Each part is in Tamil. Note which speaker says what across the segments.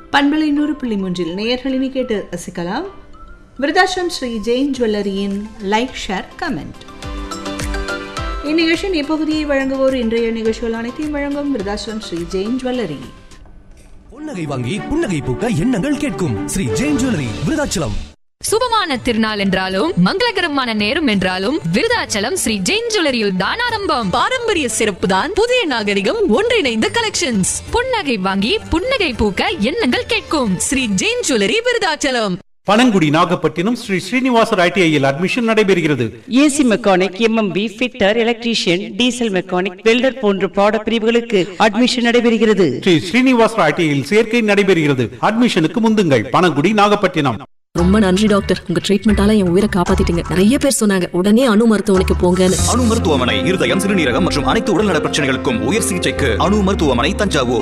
Speaker 1: பண்பலை நூறு புள்ளி மூன்றில் நேயர்களினி கேட்டு ரசிக்கலாம் விருதாசம் ஸ்ரீ ஜெயின் ஜுவல்லரியின் லைக் ஷேர் கமெண்ட் இந்நிகழ்ச்சியின் இப்பகுதியை வழங்குவோர் இன்றைய நிகழ்ச்சிகள் அனைத்தையும் வழங்கும் விருதாசலம் ஸ்ரீ ஜெயின் ஜுவல்லரி
Speaker 2: புன்னகை வாங்கி புன்னகை பூக்க எண்ணங்கள் கேட்கும் ஸ்ரீ ஜெயின் ஜுவல்லரி விருதாச்சலம்
Speaker 3: சுபமான திருநாள் என்றாலும் மங்களகரமான நேரம் என்றாலும் விருதாச்சலம் ஸ்ரீ ஜெயின் ஜுவல்லரியில் தான் ஆரம்பம்
Speaker 4: பாரம்பரிய சிறப்பு தான் புதிய நாகரிகம் ஒன்றிணைந்த கலெக்ஷன்ஸ்
Speaker 3: புன்னகை வாங்கி புன்னகை பூக்க எண்ணங்கள் கேட்கும்
Speaker 4: ஸ்ரீ ஜெயின் ஜுவல்லரி விருதாச்சலம்
Speaker 5: பனங்குடி நாகப்பட்டினம் ஸ்ரீ ஸ்ரீனிவாசர் ஐடிஐயில் அட்மிஷன் நடைபெறுகிறது
Speaker 6: AC mechanic MMV fitter electrician diesel mechanic welder போன்ற பாட பிரிவுகளுக்கு அட்மிஷன் நடைபெறுகிறது
Speaker 5: ஸ்ரீ ஸ்ரீனிவாசர் ஐடிஐயில் சேர்க்கை நடைபெறுகிறது அட்மிஷனுக்கு முந்துங்கள் பனங்குடி நாகப்பட்டினம்
Speaker 7: ரொம்ப நன்றி டாக்டர் உங்க ட்ரீட்மெண்டால என் உயிரை காப்பாத்திட்டீங்க நிறைய பேர் சொன்னாங்க உடனே அணு மருத்துவமனைக்கு போங்கன்னு
Speaker 8: அணு மருத்துவமனை இருதயம் சிறுநீரகம் மற்றும் அனைத்து உடல்நல பிரச்சனைகளுக்கும் உயர் சிகிச்சைக்கு அணு மருத்துவமனை Thanjavur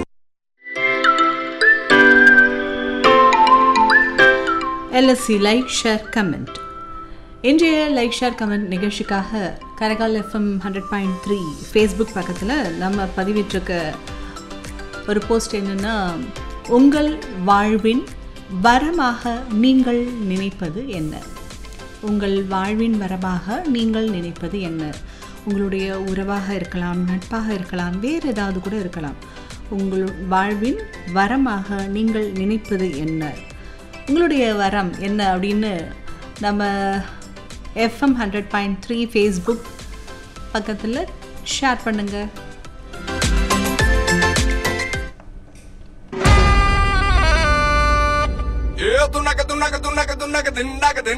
Speaker 1: LSC like share comment இன்றைய லைக் ஷேர் கமெண்ட் நிகழ்ச்சிக்காக கரகால் FM hundred point three Facebook பக்கத்தில் நம்ம பதிவிட்டிருக்க ஒரு போஸ்ட் என்னென்னா உங்கள் வாழ்வின் வரமாக நீங்கள் நினைப்பது என்ன உங்கள் வாழ்வின் வரமாக நீங்கள் நினைப்பது என்ன உங்களுடைய உறவாக இருக்கலாம் நட்பாக இருக்கலாம் வேறு ஏதாவது கூட இருக்கலாம் உங்கள் வாழ்வின் வரமாக நீங்கள் நினைப்பது என்ன உங்களுடைய வரம் என்ன அப்படின்னு நம்ம FM hundred point three Facebook பக்கத்தில் ஷேர் பண்ணுங்கள்
Speaker 9: ஏ துண்ணக்க துண்ணக்க துண்ணக்க துண்ணக்க திண்ணக்க